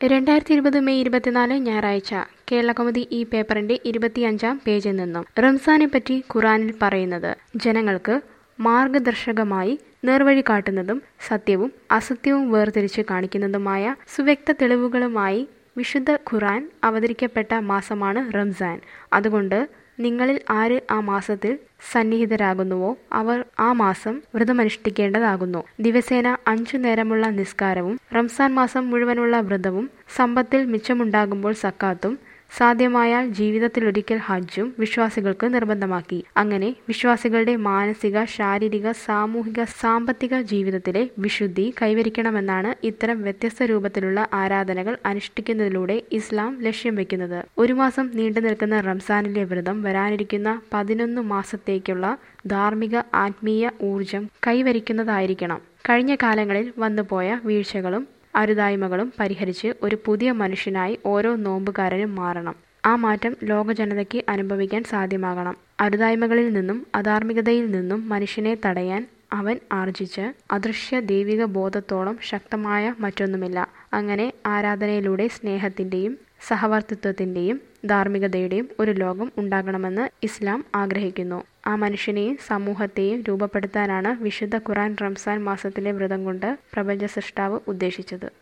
രണ്ടായിരത്തി ഇരുപത് മെയ് ഇരുപത്തിനാല് ഞായറാഴ്ച കേരളകൗമുദി ഈ പേപ്പറിന്റെ ഇരുപത്തിയഞ്ചാം പേജിൽ നിന്നും റംസാനെ പറ്റി ഖുറാനിൽ പറയുന്നത് ജനങ്ങൾക്ക് മാർഗദർശകമായി നേർവഴി കാട്ടുന്നതും സത്യവും അസത്യവും വേർതിരിച്ച് കാണിക്കുന്നതുമായ സുവ്യക്ത തെളിവുകളുമായി വിശുദ്ധ ഖുറാൻ അവതരിക്കപ്പെട്ട മാസമാണ് റംസാൻ അതുകൊണ്ട് നിങ്ങളിൽ ആര് ആ മാസത്തിൽ സന്നിഹിതരാകുന്നുവോ അവർ ആ മാസം വ്രതമനുഷ്ഠിക്കേണ്ടതാകുന്നു ദിവസേന അഞ്ചു നേരമുള്ള നിസ്കാരവും റംസാൻ മാസം മുഴുവനുള്ള വ്രതവും സമ്പത്തിൽ മിച്ചമുണ്ടാകുമ്പോൾ സക്കാത്തും സാധ്യമായാൽ ജീവിതത്തിലൊരിക്കൽ ഹജ്ജും വിശ്വാസികൾക്ക് നിർബന്ധമാക്കി അങ്ങനെ വിശ്വാസികളുടെ മാനസിക ശാരീരിക സാമൂഹിക സാമ്പത്തിക ജീവിതത്തിലെ വിശുദ്ധി കൈവരിക്കണമെന്നാണ് ഇത്തരം വ്യത്യസ്ത രൂപത്തിലുള്ള ആരാധനകൾ അനുഷ്ഠിക്കുന്നതിലൂടെ ഇസ്ലാം ലക്ഷ്യം വെക്കുന്നത് ഒരു മാസം നീണ്ടു നിൽക്കുന്ന റംസാനിലെ വ്രതം വരാനിരിക്കുന്ന പതിനൊന്ന് മാസത്തേക്കുള്ള ധാർമ്മിക ആത്മീയ ഊർജം കൈവരിക്കുന്നതായിരിക്കണം കഴിഞ്ഞ കാലങ്ങളിൽ വന്നുപോയ വീഴ്ചകളും അരുതായ്മകളും പരിഹരിച്ച് ഒരു പുതിയ മനുഷ്യനായി ഓരോ നോമ്പുകാരനും മാറണം ആ മാറ്റം ലോക ജനതയ്ക്ക് അനുഭവിക്കാൻ സാധ്യമാകണം അരുതായ്മകളിൽ നിന്നും അധാർമികതയിൽ നിന്നും മനുഷ്യനെ തടയാൻ അവൻ ആർജിച്ച് അദൃശ്യ ദൈവിക ബോധത്തോളം ശക്തമായ മറ്റൊന്നുമില്ല അങ്ങനെ ആരാധനയിലൂടെ സ്നേഹത്തിൻ്റെയും സഹവർത്തിത്വത്തിൻ്റെയും ധാർമ്മികതയുടെയും ഒരു ലോകം ഉണ്ടാകണമെന്ന് ഇസ്ലാം ആഗ്രഹിക്കുന്നു ആ മനുഷ്യനെയും സമൂഹത്തെയും രൂപപ്പെടുത്താനാണ് വിശുദ്ധ ഖുറാൻ റംസാൻ മാസത്തിലെ വ്രതം കൊണ്ട് പ്രപഞ്ച സൃഷ്ടാവ് ഉദ്ദേശിച്ചത്